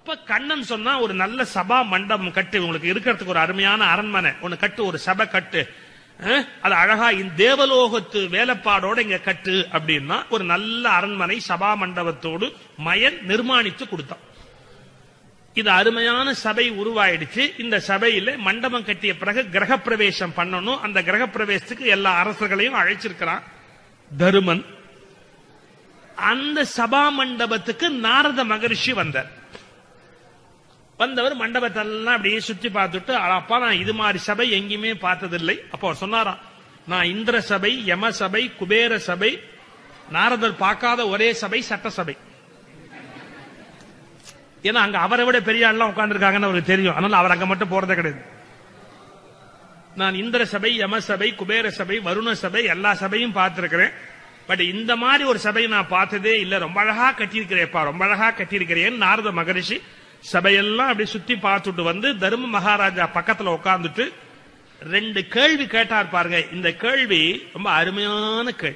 அப்ப கண்ணன் சொன்னா ஒரு நல்ல சபா மண்டபம் கட்டு உங்களுக்கு இருக்கிறதுக்கு ஒரு அருமையான அரண்மனை ஒண்ணு கட்டு ஒரு சபை கட்டு அஹ், அது அழகா இந்த தேவலோகத்து வேலைப்பாடோட இங்க கட்டு அப்படின்னா ஒரு நல்ல அரண்மனை சபா மண்டபத்தோடு மயன் நிர்மாணித்து கொடுத்தான் இது அருமையான சபை உருவாயிடுச்சு இந்த சபையில மண்டபம் கட்டிய பிறகு கிரகப்பிரவேசம் பண்ணணும் அந்த கிரகப்பிரவேசத்துக்கு எல்லா அரசர்களையும் அழைச்சிருக்கிறான் தருமன் அந்த சபா மண்டபத்துக்கு நாரத மகரிஷி வந்தார் வந்தவர் மண்டபத்தெல்லாம் அப்படியே சுத்தி பார்த்துட்டு "அட அப்பா நான் இது மாதிரி சபை எங்கேயுமே பார்த்ததில்லை அப்போ அவர் சொன்னாராம் நான் இந்திர சபை யம சபை குபேர சபை நாரதர் பார்க்காத ஒரே சபை சட்டசபை ஏன்னா அங்க அவரை விட பெரிய ஆள்லாம் உட்கார்ந்துருக்காங்கன்னு அவருக்கு தெரியும் அதனால அவர் அங்க மட்டும் போறதே கிடையாது நான் இந்திர சபை யம சபை குபேர சபை வருண சபை எல்லா சபையும் பார்த்திருக்கிறேன் பட் இந்த மாதிரி ஒரு சபை நான் பார்த்ததே இல்ல ரொம்ப அழகா கட்டியிருக்கிறேப்பா ரொம்ப அழகா கட்டியிருக்கிறேன் நாரத மகரிஷி சபையெல்லாம் அப்படி சுத்தி பார்த்துட்டு வந்து தர்ம மகாராஜா பக்கத்துல உட்கார்ந்துட்டு ரெண்டு கேள்வி கேட்டார் பாருங்க இந்த கேள்வி ரொம்ப அருமையான கேள்வி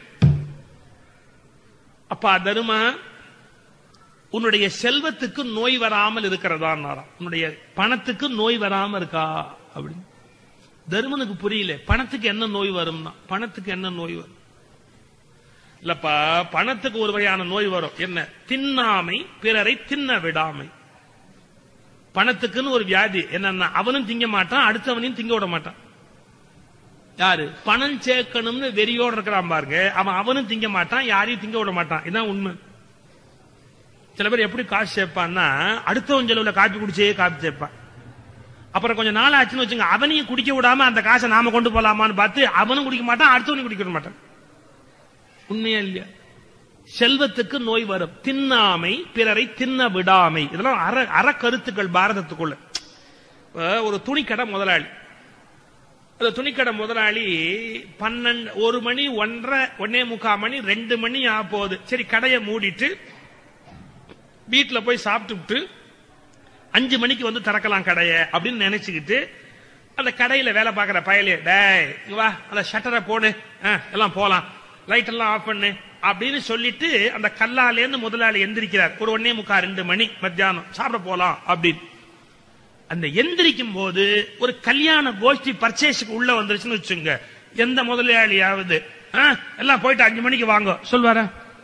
அப்பா தருமா உன்னுடைய செல்வத்துக்கு நோய் வராமல் இருக்கிறதா உன்னுடைய பணத்துக்கு நோய் வராம இருக்கா அப்படின்னு தருமனுக்கு புரியல பணத்துக்கு என்ன நோய் வரும்னா பணத்துக்கு என்ன நோய் வரும் இல்லப்பா பணத்துக்கு ஒரு வகையான நோய் வரும் என்ன தின்னாமை பிறரை தின்ன விடாமை பணத்துக்குன்னு ஒரு வியாதி என்னன்னா அவனும் திங்க மாட்டான் அடுத்தவனையும் திங்க விட மாட்டான் யாரு பணம் சேர்க்கணும்னு வெறியோட இருக்கிறான் பாருங்க அவன் அவனும் திங்க மாட்டான் யாரையும் திங்க விட மாட்டான் இதான் உண்மை சில பேர் எப்படி காசு சேர்ப்பான்னா அடுத்தவன் செலவுல காப்பி குடிச்சே காப்பி சேர்ப்பான் அப்புறம் கொஞ்சம் நாள் ஆச்சுன்னு வச்சுங்க அவனையும் குடிக்க விடாம அந்த காசை நாம கொண்டு போலாமான்னு பார்த்து அவனும் குடிக்க மாட்டான் அடுத்தவனையும் குடிக்க விட மாட்டான் உண்மையா இல்லையா செல்வத்துக்கு நோய் வரும் தின்னாமை பிறரை தின்ன விடாமை இதெல்லாம் அற அறக்கருத்துக்கள் பாரதத்துக்குள்ள இப்ப ஒரு துணிக்கடை முதலாளி அந்த துணிக்கடை முதலாளி பன்னெண்டு ஒரு மணி ஒன்றரை ஒன்னே முக்கால் மணி ரெண்டு மணி ஆக போகுது சரி கடையை மூடிட்டு வீட்டுல போய் சாப்பிட்டுட்டு அஞ்சு மணிக்கு வந்து திறக்கலாம் கடையை அப்படின்னு நினைச்சுக்கிட்டு அந்த கடையில வேலை பார்க்கிற பயலே டேய் இங்க வா அந்த ஷட்டரை போடு ஆ, எல்லாம் போலாம் லைட் எல்லாம் ஆஃப் பண்ணு அப்படின்னு சொல்லிட்டு அந்த கல்லாலேருந்து முதலாளி எந்திரிக்கிறார் ஒரு ஒன்னே முக்கா ரெண்டு மணி மத்தியானம் சாப்பிட போலாம் அப்படின்னு அந்த எந்திரிக்கும் போது ஒரு கல்யாண கோஷ்டி பர்ச்சேஸுக்கு உள்ள வந்துருச்சுன்னு வச்சுங்க எந்த முதலாளியாவது ஆ, எல்லாம் போயிட்டு அஞ்சு மணிக்கு வாங்க சொல்வாரா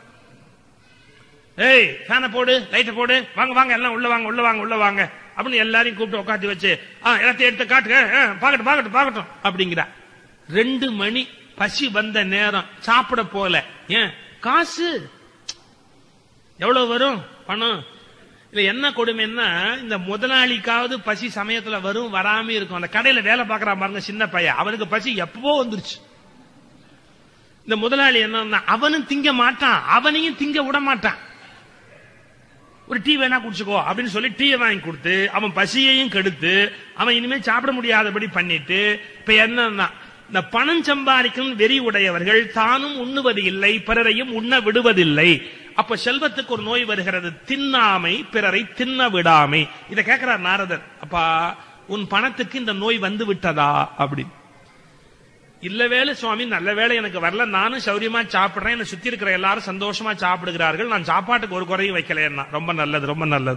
ஏய் ஃபேனை போடு லைட்டை போடு வாங்க வாங்க எல்லாம் உள்ள வாங்க உள்ள வாங்க உள்ள வாங்க அப்படின்னு எல்லாரையும் கூப்பிட்டு உட்காந்து வச்சு ஆ எல்லாத்தையும் எடுத்து காட்டுங்க ஆ, பார்க்கட்டும் பார்க்கட்டும் பார்க்கட்டும் அப்படிங்கிறா ரெண்டு மணி பசி வந்த நேரம் சாப்பிட போல ஏன் காசு எவ்வளவு வரும் பணம் இல்ல என்ன கொடுமைன்னா இந்த முதலாளிக்காவது பசி சமயத்துல வரும் வராம இருக்கும் அந்த கடையில வேலை பார்க்கறான் பாருங்க சின்ன பையன் அவனுக்கு பசி எப்பவோ வந்துருச்சு இந்த முதலாளி என்ன அவனும் திங்க மாட்டான் அவனையும் திங்க விட மாட்டான் ஒரு டீ வேணா குடிச்சுக்கோ அப்படின்னு சொல்லி டீயை வாங்கி கொடுத்து அவன் பசியையும் கெடுத்து அவன் இனிமே சாப்பிட முடியாதபடி பண்ணிட்டு இப்ப என்னன்னா இந்த பணம் சம்பாதிக்கும் வெறி உடையவர்கள் தானும் உண்ணுவது இல்லை பிறரையும் உண்ண விடுவதில்லை அப்ப செல்வத்துக்கு ஒரு நோய் வருகிறது தின்னாமை பிறரை தின்ன விடாமை இத கேட்கிறார் நாரதர் அப்பா உன் பணத்துக்கு இந்த நோய் வந்து விட்டதா அப்படி இல்ல வேலை சுவாமி நல்ல வேலை எனக்கு வரல நானும் சௌரியமா சாப்பிடுறேன் என்னை சுத்தி இருக்கிற எல்லாரும் சந்தோஷமா சாப்பிடுகிறார்கள் நான் சாப்பாட்டுக்கு ஒரு குறையும் வைக்கலைன்னா ரொம்ப நல்லது ரொம்ப நல்லது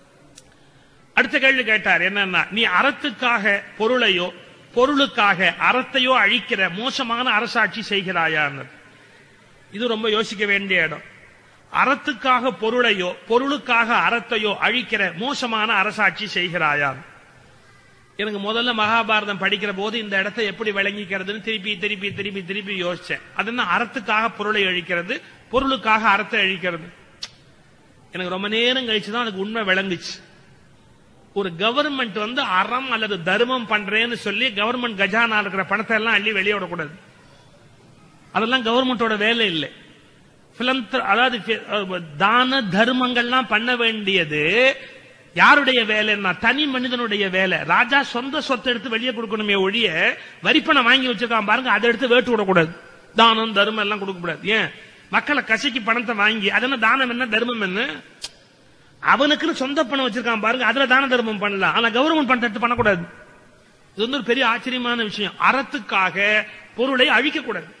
அடுத்த கேள்வி கேட்டார் என்னன்னா நீ அறத்துக்காக பொருளையோ பொருளுக்காக அறத்தையோ அழிக்கிற மோசமான அரசாட்சி செய்கிறாயான்னு இது ரொம்ப யோசிக்க வேண்டிய இடம் அறத்துக்காக பொருளையோ பொருளுக்காக அறத்தையோ அழிக்கிற மோசமான அரசாட்சி செய்கிறாயான் எனக்கு முதல்ல மகாபாரதம் படிக்கிற போது இந்த இடத்தை எப்படி விளங்கிக்கிறதுன்னு திருப்பி திருப்பி திருப்பி திருப்பி யோசிச்சேன் அது என்ன அறத்துக்காக பொருளை அழிக்கிறது பொருளுக்காக அறத்தை அழிக்கிறது எனக்கு ரொம்ப நேரம் கழிச்சு தான் எனக்கு உண்மை விளங்குச்சு ஒரு கவர்மெண்ட் வந்து அறம் அல்லது தர்மம் பண்றேன்னு சொல்லி கவர்மெண்ட் கஜானா இருக்கிற பணத்தை எல்லாம் அள்ளி வெளியே விடக்கூடாது அதெல்லாம் கவர்மெண்டோட வேலை இல்லை philanthro- அதாவது பி- அஹ் தான தர்மங்கள்லாம் பண்ண வேண்டியது யாருடைய வேலைன்னா தனி மனிதனுடைய வேலை ராஜா சொந்த சொத்தை எடுத்து வெளியே கொடுக்கணுமே ஒழிய வரிப்பணம் வாங்கி வச்சிருக்கான் பாருங்க அதை எடுத்து வேட்டு விடக்கூடாது தானம் தர்மம் எல்லாம் கொடுக்க கூடாது ஏன் மக்களை கசக்கி பணத்தை வாங்கி அது என்ன தானம் என்ன தர்மம் என்ன அவனுக்குன்னு சொந்த பணம் வச்சிருக்கான் பாருங்க அதுல தான தர்மம் பண்ணலாம் ஆனா கவர்மெண்ட் பணத்தை எடுத்து பண்ணக்கூடாது இது வந்து ஒரு பெரிய ஆச்சரியமான விஷயம் அறத்துக்காக பொருளை அழிக்க கூடாது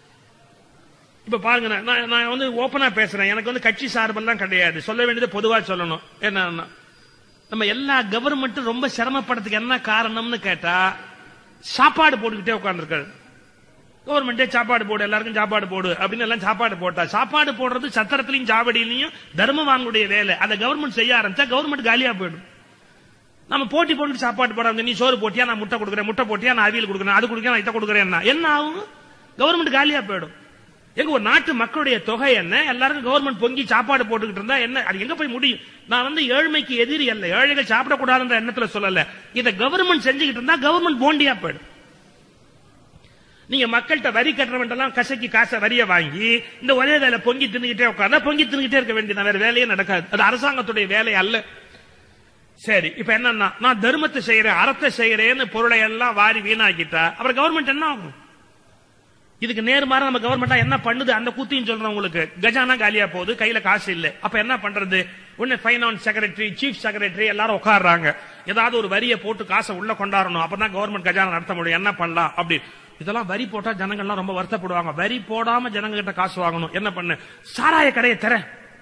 இப்ப பாருங்க நான் நான் நான் வந்து ஓபனா பேசுறேன் எனக்கு வந்து கட்சி சார்பெல்லாம் கிடையாது சொல்ல வேண்டியது பொதுவா சொல்லணும் என்னன்னா நம்ம எல்லா கவர்மெண்ட்டும் ரொம்ப சிரமப்படுறதுக்கு என்ன காரணம்னு கேட்டா சாப்பாடு போட்டுக்கிட்டே உட்கார்ந்துருக்காரு கவர்மெண்டே சாப்பாடு போடு எல்லாருக்கும் சாப்பாடு போடு அப்படின்னு எல்லாம் சாப்பாடு போட்டா சாப்பாடு போடுறது சத்திரத்திலையும் சாவடியிலையும் தர்மவான்களுடைய வேலை அதை கவர்மெண்ட் செய்ய ஆரம்பிச்சா கவர்மெண்ட் காலியா போயிடும் நம்ம போட்டி போட்டு சாப்பாடு போடாம நீ சோறு போட்டியா நான் முட்டை கொடுக்குறேன் முட்டை போட்டியா நான் அவியல் கொடுக்குறேன் அது கொடுக்குறேன் நான் இதை கொடுக்குறேன் என்ன ஆகும் கவர்மெண்ட் காலியா போயிடும் எங்க ஒரு நாட்டு மக்களுடைய தொகை என்ன எல்லாருக்கும் கவர்மெண்ட் பொங்கி சாப்பாடு போட்டுக்கிட்டு இருந்தா என்ன அது எங்க போய் முடியும் நான் வந்து ஏழ்மைக்கு எதிரி அல்ல ஏழைகள் சாப்பிடக்கூடாதுன்ற எண்ணத்துல சொல்லல இதை கவர்மெண்ட் செஞ்சுக்கிட்டு இருந்தா கவர்மெண்ட் போண்டியா போயிடும் நீங்க மக்கள்கிட்ட வரி கட்டுறவன் எல்லாம் கசக்கி காசை வரிய வாங்கி இந்த ஒரே வேலை பொங்கி தின்னுகிட்டே உட்கார்ந்தா பொங்கி தின்னுகிட்டே இருக்க வேண்டியது வேற வேலையே நடக்காது அது அரசாங்கத்துடைய வேலை அல்ல சரி இப்ப என்னன்னா நான் தர்மத்தை செய்யறேன் அறத்தை செய்யறேன்னு பொருளை எல்லாம் வாரி வீணாக்கிட்டா அப்புறம் கவர்மெண்ட் என்ன ஆகும் இதுக்கு நேர்மாற நம்ம கவர்மெண்டா என்ன பண்ணுது அந்த கூத்தியும் சொல்றேன் உங்களுக்கு கஜானா காலியா போகுது கையில காசு இல்ல அப்ப என்ன பண்றது உடனே பைனான்ஸ் செக்ரட்டரி சீஃப் செக்ரட்டரி எல்லாரும் உட்காடுறாங்க ஏதாவது ஒரு வரியை போட்டு காசை உள்ள கொண்டாடணும் அப்பதான் கவர்மெண்ட் கஜானா நடத்த முடியும் என்ன பண்ணலாம் அப்படி இதெல்லாம் வரி போட்டா ஜனங்கள்லாம் ரொம்ப வருத்தப்படுவாங்க வரி போடாம ஜனங்க கிட்ட காசு வாங்கணும் என்ன பண்ணு சாராய கடையை தர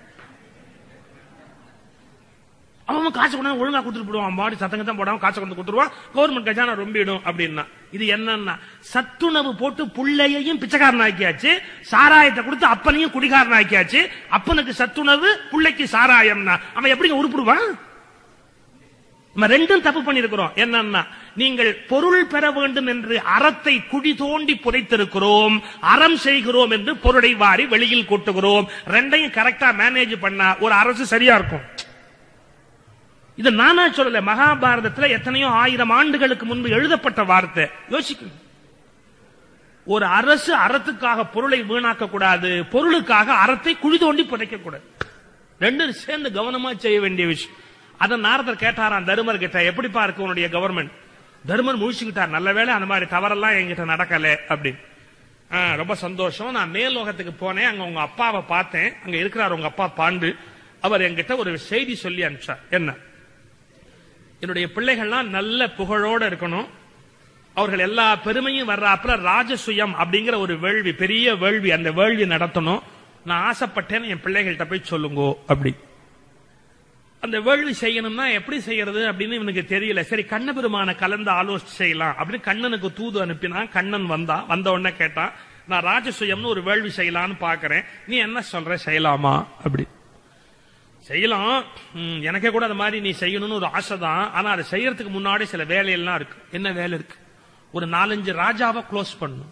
அவன் காசு கொண்டு வந்து ஒழுங்கா கொடுத்துட்டு போடுவான் பாடி சத்தங்க தான் போடாம காசு கொண்டு கொடுத்துருவான் கவர்மெண்ட் கஜானா ரொம்பிடும் அப்படின்னா இது என்னன்னா சத்துணவு போட்டு புள்ளையையும் பிச்சைக்காரன் ஆக்கியாச்சு சாராயத்தை கொடுத்து அப்பனையும் குடிகாரன் ஆக்கியாச்சு அப்பனுக்கு சத்துணவு புள்ளைக்கு சாராயம்னா அவன் எப்படிங்க உருப்பிடுவான் நம்ம ரெண்டும் தப்பு பண்ணிருக்கிறோம் என்னன்னா நீங்கள் பொருள் பெற வேண்டும் என்று அறத்தை குழி தோண்டி புதைத்திருக்கிறோம் அறம் செய்கிறோம் என்று பொருளை வாரி வெளியில் கொட்டுகிறோம் ரெண்டையும் கரெக்டா மேனேஜ் பண்ணா ஒரு அரசு சரியா இருக்கும் இது நானா சொல்லல மகாபாரதத்துல எத்தனையோ ஆயிரம் ஆண்டுகளுக்கு முன்பு எழுதப்பட்ட வார்த்தை யோசிக்கணும் ஒரு அரசு அறத்துக்காக பொருளை வீணாக்க கூடாது பொருளுக்காக அறத்தை குழி தோண்டி புதைக்க கூடாது ரெண்டும் சேர்ந்து கவனமா செய்ய வேண்டிய விஷயம் அத நாரதர் கேட்டாராம் தருமர் கிட்ட எப்படிப்பா இருக்கு உன்னுடைய கவர்மெண்ட் தருமர் முழிச்சுக்கிட்டார் நல்ல வேளை அந்த மாதிரி தவறெல்லாம் என்கிட்ட நடக்கல அப்படின்னு ஆ, ரொம்ப சந்தோஷம் நான் மேலோகத்துக்கு போனேன் அங்க உங்க அப்பாவை பார்த்தேன் அங்க இருக்கிறார் உங்க அப்பா பாண்டு அவர் என்கிட்ட ஒரு செய்தி சொல்லி அனுப்பிச்சார் என்ன என்னுடைய பிள்ளைகள்லாம் நல்ல புகழோட இருக்கணும் அவர்கள் எல்லா பெருமையும் வர்றாப்புல ராஜசுயம் அப்படிங்கிற ஒரு வேள்வி பெரிய வேள்வி அந்த வேள்வி நடத்தணும் நான் ஆசைப்பட்டேன்னு என் பிள்ளைகள்கிட்ட போய் சொல்லுங்கோ அப்படி அந்த வேள்வி செய்யணும்னா எப்படி செய்யறது அப்படின்னு இவனுக்கு தெரியல சரி கண்ணபெருமான கலந்து ஆலோசி செய்யலாம் அப்படின்னு கண்ணனுக்கு தூது அனுப்பினான் கண்ணன் வந்தா வந்த உடனே கேட்டான் நான் ராஜசுயம்னு ஒரு வேள்வி செய்யலாம்னு பாக்குறேன் நீ என்ன சொல்ற செய்யலாமா அப்படி செய்யலாம் ம், எனக்கே கூட அது மாதிரி நீ செய்யணும்னு ஒரு ஆசை தான் ஆனா அதை செய்யறதுக்கு முன்னாடி சில வேலையெல்லாம் இருக்கு என்ன வேலை இருக்கு ஒரு நாலஞ்சு ராஜாவை க்ளோஸ் பண்ணும்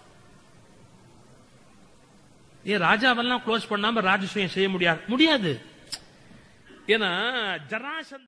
ஏன் ராஜாவெல்லாம் க்ளோஸ் பண்ணாம ராஜசுயம் செய்ய முடியாது முடியாது ஏன்னா ஜராசந்த்